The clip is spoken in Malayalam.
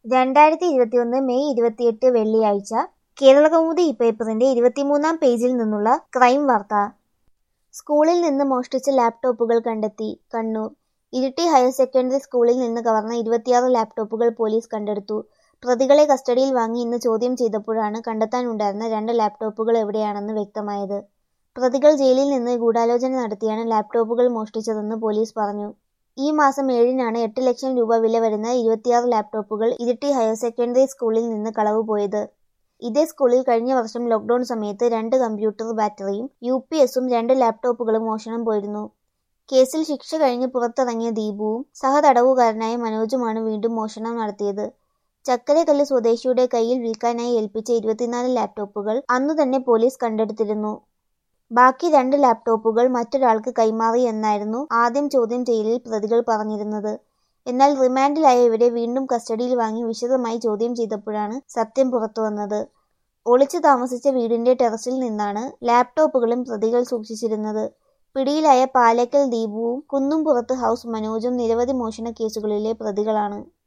രണ്ടായിരത്തി ഇരുപത്തിയൊന്ന് മെയ് ഇരുപത്തിയെട്ട് വെള്ളിയാഴ്ച കേരളകൗമുദി പേപ്പറിന്റെ ഇരുപത്തിമൂന്നാം പേജിൽ നിന്നുള്ള ക്രൈം വാർത്ത സ്കൂളിൽ നിന്ന് മോഷ്ടിച്ച ലാപ്ടോപ്പുകൾ കണ്ടെത്തി കണ്ണൂർ ഇരിട്ടി ഹയർ സെക്കൻഡറി സ്കൂളിൽ നിന്ന് കവർന്ന ഇരുപത്തിയാറ് ലാപ്ടോപ്പുകൾ പോലീസ് കണ്ടെടുത്തു പ്രതികളെ കസ്റ്റഡിയിൽ വാങ്ങി ഇന്ന് ചോദ്യം ചെയ്തപ്പോഴാണ് കണ്ടെത്താനുണ്ടായിരുന്ന രണ്ട് ലാപ്ടോപ്പുകൾ എവിടെയാണെന്ന് വ്യക്തമായത് പ്രതികൾ ജയിലിൽ നിന്ന് ഗൂഢാലോചന നടത്തിയാണ് ലാപ്ടോപ്പുകൾ മോഷ്ടിച്ചതെന്ന് പോലീസ് പറഞ്ഞു ഈ മാസം ഏഴിനാണ് എട്ട് ലക്ഷം രൂപ വില വരുന്ന ഇരുപത്തിയാറ് ലാപ്ടോപ്പുകൾ ഇരിട്ടി ഹയർ സെക്കൻഡറി സ്കൂളിൽ നിന്ന് കളവ് പോയത് ഇതേ സ്കൂളിൽ കഴിഞ്ഞ വർഷം ലോക്ക്ഡൌൺ സമയത്ത് രണ്ട് കമ്പ്യൂട്ടർ ബാറ്ററിയും യു പി എസും രണ്ട് ലാപ്ടോപ്പുകളും മോഷണം പോയിരുന്നു കേസിൽ ശിക്ഷ കഴിഞ്ഞ് പുറത്തിറങ്ങിയ ദീപുവും സഹതടവുകാരനായ മനോജുമാണ് വീണ്ടും മോഷണം നടത്തിയത് ചക്കരക്കല്ല് സ്വദേശിയുടെ കയ്യിൽ വിൽക്കാനായി ഏൽപ്പിച്ച ഇരുപത്തിനാല് ലാപ്ടോപ്പുകൾ അന്നു തന്നെ പോലീസ് കണ്ടെടുത്തിരുന്നു ബാക്കി രണ്ട് ലാപ്ടോപ്പുകൾ മറ്റൊരാൾക്ക് കൈമാറി എന്നായിരുന്നു ആദ്യം ചോദ്യം ചെയ്യലിൽ പ്രതികൾ പറഞ്ഞിരുന്നത് എന്നാൽ റിമാൻഡിലായ ഇവരെ വീണ്ടും കസ്റ്റഡിയിൽ വാങ്ങി വിശദമായി ചോദ്യം ചെയ്തപ്പോഴാണ് സത്യം പുറത്തുവന്നത് ഒളിച്ചു താമസിച്ച വീടിന്റെ ടെറസിൽ നിന്നാണ് ലാപ്ടോപ്പുകളും പ്രതികൾ സൂക്ഷിച്ചിരുന്നത് പിടിയിലായ പാലക്കൽ ദീപുവും കുന്നുംപുറത്ത് ഹൗസ് മനോജും നിരവധി മോഷണ കേസുകളിലെ പ്രതികളാണ്